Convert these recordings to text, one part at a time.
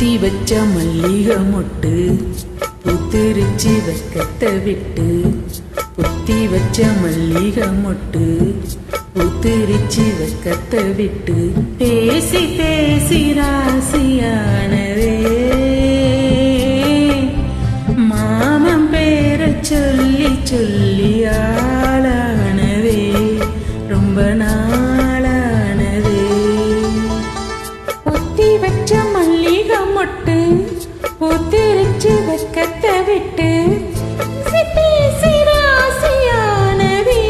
புத்தி வச்ச மல்லிகை மொட்டு புத்திருச்சி வெக்கத்தை விட்டு புத்தி வச்ச மல்லிகை மொட்டு புத்திருச்சி வெக்கத்தை விட்டு பேசி பேசி ராசியானதே மாமன் பேர சொல்லி சொல்லி ஆளானதே ரொம்ப நாளானதே ஒத்தி வச்ச மல்லிகை மொட்டு ஒத்திருச்சு வெக்கத்தை விட்டு பேசி ராசியானதே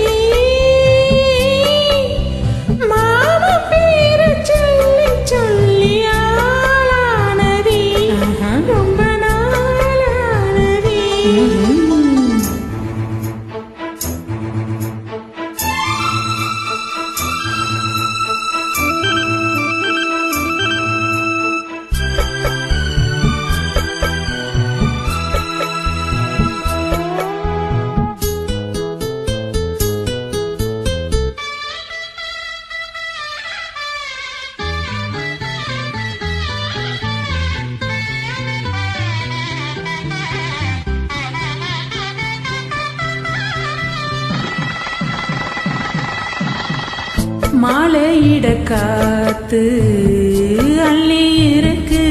மாமா பேரு சொல்லி சொல்லி ஆளானதே ரொம்ப நாளானதே மாலையிட காத்து அள்ளி இருக்கு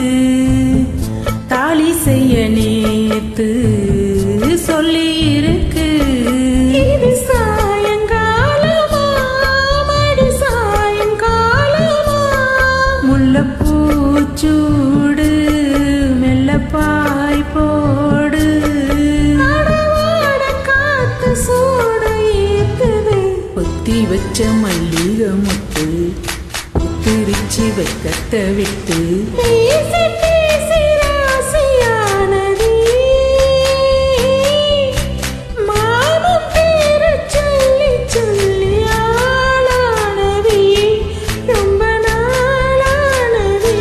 தாலி செய்ய நேத்து சொல்லி இருக்கு இது சாயங்காலமா மடி சாயங்காலமா முல்லைப்பூச்சூடு மெல்லப்பாய் போடு அடவாட காத்து சூடு ஈர்க்குது ஒத்தி வச்ச மல்லிகை முட்டு திருச்சி வெக்கத்தை விட்டு பேசி பேசி ராசியானதே மாமன் பேரு சொல்லி சொல்லி ஆளானதே ரொம்ப நாளானதே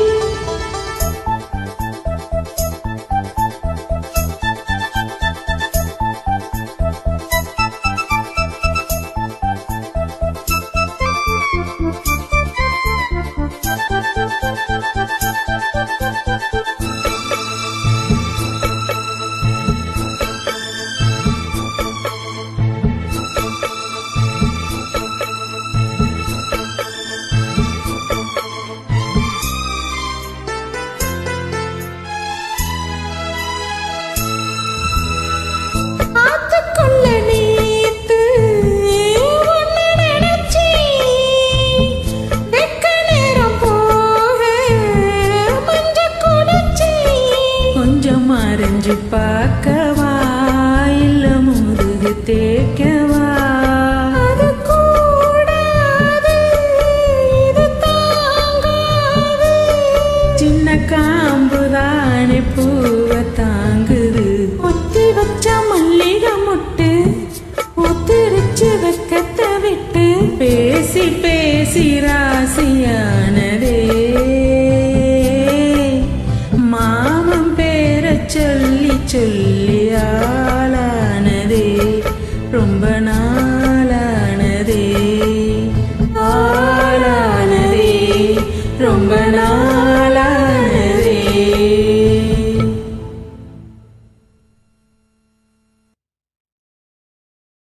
ஆத்துக்குள்ள நேத்து உன்னை நினைச்சேன். வெக்க நேரம் போக மஞ்சள் குடிச்சேன். கொஞ்சம் மறைஞ்சு பார்க்கவா இல்ல முதுகு தேய்க்கவா அது கூடாது, இது தாங்காது. சின்ன காம்புதானே பூவை தாங்குது ஒத்தி வச்ச மல்லிகை முட்டு ஒத்திருச்சு வெக்கத்தை விட்டு பேசி பேசி ராசியானதே மாமன் பேர சொல்லி சொல்லி